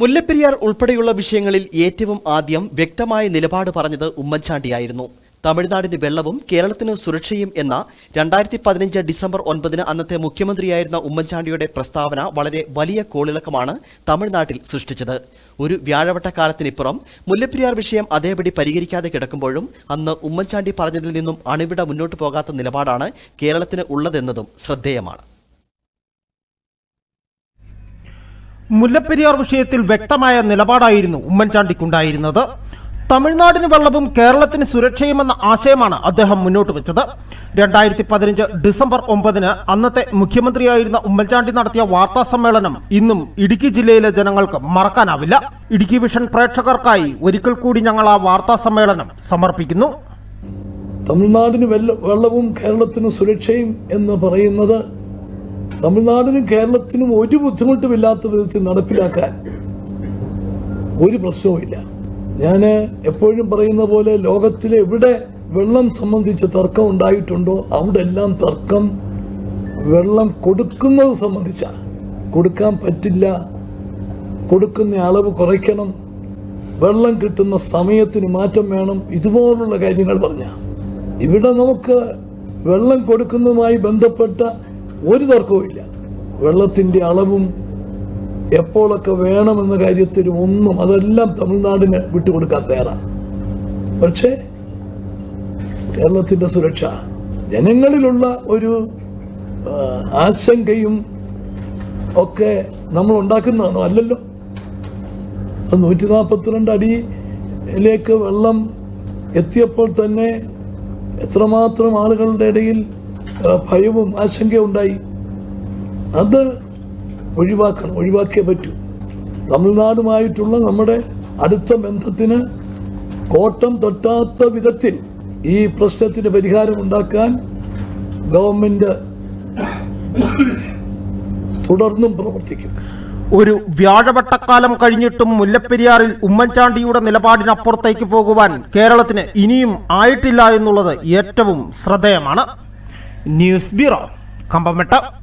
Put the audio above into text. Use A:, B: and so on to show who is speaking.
A: മുല്ലപ്പെരിയാർ ഉൾപ്പെടെയുള്ള വിഷയങ്ങളിൽ ഏറ്റവും ആദ്യം വ്യക്തമായ നിലപാട് പറഞ്ഞത് ഉമ്മൻചാണ്ടിയായിരുന്നു തമിഴ്നാടിന് വെള്ളവും കേരളത്തിന് സുരക്ഷയും എന്ന രണ്ടായിരത്തി പതിനഞ്ച് ഡിസംബർ ഒൻപതിന് അന്നത്തെ മുഖ്യമന്ത്രിയായിരുന്ന ഉമ്മൻചാണ്ടിയുടെ പ്രസ്താവന വളരെ വലിയ കോളിളക്കമാണ് തമിഴ്നാട്ടിൽ സൃഷ്ടിച്ചത് ഒരു വ്യാഴവട്ടക്കാലത്തിനിപ്പുറം മുല്ലപ്പെരിയാർ വിഷയം അതേപടി പരിഹരിക്കാതെ കിടക്കുമ്പോഴും അന്ന് ഉമ്മൻചാണ്ടി പറഞ്ഞതിൽ നിന്നും അണുവിട മുന്നോട്ട് പോകാത്ത നിലപാടാണ് കേരളത്തിന് ഉള്ളതെന്നതും ശ്രദ്ധേയമാണ്
B: മുല്ലപ്പെരിയാർ വിഷയത്തിൽ വ്യക്തമായ നിലപാടായിരുന്നു ഉമ്മൻചാണ്ടിക്കുണ്ടായിരുന്നത് തമിഴ്നാടിന് വെള്ളവും കേരളത്തിന് സുരക്ഷയുമെന്ന ആശയമാണ് അദ്ദേഹം മുന്നോട്ട് വെച്ചത് രണ്ടായിരത്തി പതിനഞ്ച് ഡിസംബർ ഒമ്പതിന് അന്നത്തെ മുഖ്യമന്ത്രിയായിരുന്ന ഉമ്മൻചാണ്ടി നടത്തിയ വാർത്താ സമ്മേളനം ഇന്നും ഇടുക്കി ജില്ലയിലെ ജനങ്ങൾക്ക് മറക്കാനാവില്ല ഇടുക്കി വിഷൻ പ്രേക്ഷകർക്കായി ഒരിക്കൽ കൂടി ഞങ്ങൾ ആ വാർത്താ സമ്മേളനം സമർപ്പിക്കുന്നു
C: തമിഴ്നാടിന് വെള്ള വെള്ളവും കേരളത്തിന് സുരക്ഷയും എന്ന് പറയുന്നത് തമിഴ്നാടിനും കേരളത്തിനും ഒരു ബുദ്ധിമുട്ടുമില്ലാത്ത വിധത്തിൽ നടപ്പിലാക്കാൻ ഒരു പ്രശ്നവുമില്ല ഞാൻ എപ്പോഴും പറയുന്ന പോലെ ലോകത്തിലെ എവിടെ വെള്ളം സംബന്ധിച്ച് തർക്കം ഉണ്ടായിട്ടുണ്ടോ അവിടെ എല്ലാം തർക്കം വെള്ളം കൊടുക്കുന്നത് സംബന്ധിച്ച കൊടുക്കാൻ പറ്റില്ല കൊടുക്കുന്ന അളവ് കുറയ്ക്കണം വെള്ളം കിട്ടുന്ന സമയത്തിന് മാറ്റം വേണം ഇതുപോലുള്ള കാര്യങ്ങൾ പറഞ്ഞ ഇവിടെ നമുക്ക് വെള്ളം കൊടുക്കുന്നതുമായി ബന്ധപ്പെട്ട ഒരു തർക്കവുമില്ല വെള്ളത്തിന്റെ അളവും എപ്പോഴൊക്കെ വേണമെന്ന കാര്യത്തിൽ ഒന്നും അതെല്ലാം തമിഴ്നാടിന് വിട്ടുകൊടുക്കാൻ തയ്യാറാണ് പക്ഷേ കേരളത്തിന്റെ സുരക്ഷ ജനങ്ങളിലുള്ള ഒരു ആ, ആശങ്കയും ഒക്കെ നമ്മൾ ഉണ്ടാക്കുന്നതാണോ അല്ലല്ലോ ഇപ്പൊ നൂറ്റി നാൽപ്പത്തിരണ്ട് അടിയിലേക്ക് വെള്ളം എത്തിയപ്പോൾ തന്നെ എത്രമാത്രം ആളുകളുടെ ഇടയിൽ ആ, ഭയവും ആശങ്കയും ഉണ്ടായി അത് ഒഴിവാക്കണം ഒഴിവാക്കിയേ പറ്റൂ തമിഴ്നാടുമായിട്ടുള്ള നമ്മുടെ അടുത്ത ബന്ധത്തിന് കോട്ടം തൊട്ടാത്ത വിധത്തിൽ ഈ പ്രശ്നത്തിന് പരിഹാരം ഉണ്ടാക്കാൻ ഗവൺമെന്റ് തുടർന്നും പ്രവർത്തിക്കും
B: ഒരു വ്യാഴവട്ടക്കാലം കഴിഞ്ഞിട്ടും മുല്ലപ്പെരിയാറിൽ ഉമ്മൻചാണ്ടിയുടെ നിലപാടിനപ്പുറത്തേക്ക് പോകുവാൻ കേരളത്തിന് ഇനിയും ആയിട്ടില്ല എന്നുള്ളത് ഏറ്റവും ശ്രദ്ധേയമാണ് ന്യൂസ് ബ്യൂറോ കമ്പമെട്ട